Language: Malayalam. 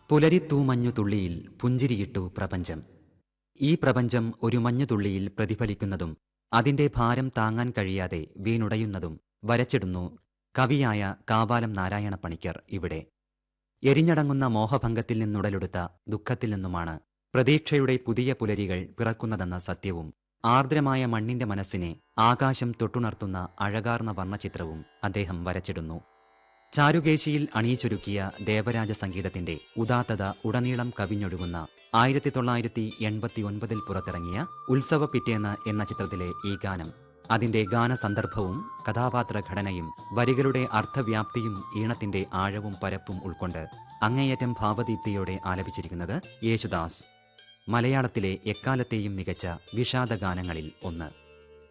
പുലരിത്തൂമഞ്ഞു തുള്ളിയിൽ പുഞ്ചിരിയിട്ടു പ്രപഞ്ചം ഈ പ്രപഞ്ചം ഒരു മഞ്ഞുതുള്ളിയിൽ പ്രതിഫലിക്കുന്നതും അതിന്റെ ഭാരം താങ്ങാൻ കഴിയാതെ വീണുടയുന്നതും വരച്ചിടുന്നു കവിയായ കാവാലം നാരായണ പണിക്കർ ഇവിടെ എരിഞ്ഞടങ്ങുന്ന മോഹഭംഗത്തിൽ നിന്നുടലെടുത്ത ദുഃഖത്തിൽ നിന്നുമാണ് പ്രതീക്ഷയുടെ പുതിയ പുലരികൾ പിറക്കുന്നതെന്ന സത്യവും ആർദ്രമായ മണ്ണിന്റെ മനസ്സിനെ ആകാശം തൊട്ടുണർത്തുന്ന അഴകാർന്ന വർണ്ണചിത്രവും അദ്ദേഹം വരച്ചിടുന്നു ചാരുകേശിയിൽ അണിയിച്ചൊരുക്കിയ ദേവരാജ സംഗീതത്തിന്റെ ഉദാത്തത ഉടനീളം കവിഞ്ഞൊഴുകുന്ന ആയിരത്തി തൊള്ളായിരത്തി എൺപത്തി ഒൻപതിൽ പുറത്തിറങ്ങിയ ഉത്സവ പിറ്റേന്ന് എന്ന ചിത്രത്തിലെ ഈ ഗാനം അതിന്റെ ഗാനസന്ദർഭവും കഥാപാത്ര ഘടനയും വരികളുടെ അർത്ഥവ്യാപ്തിയും ഈണത്തിന്റെ ആഴവും പരപ്പും ഉൾക്കൊണ്ട് അങ്ങേയറ്റം ഭാവദീപ്തിയോടെ ആലപിച്ചിരിക്കുന്നത് യേശുദാസ് മലയാളത്തിലെ എക്കാലത്തെയും മികച്ച വിഷാദ ഗാനങ്ങളിൽ ഒന്ന്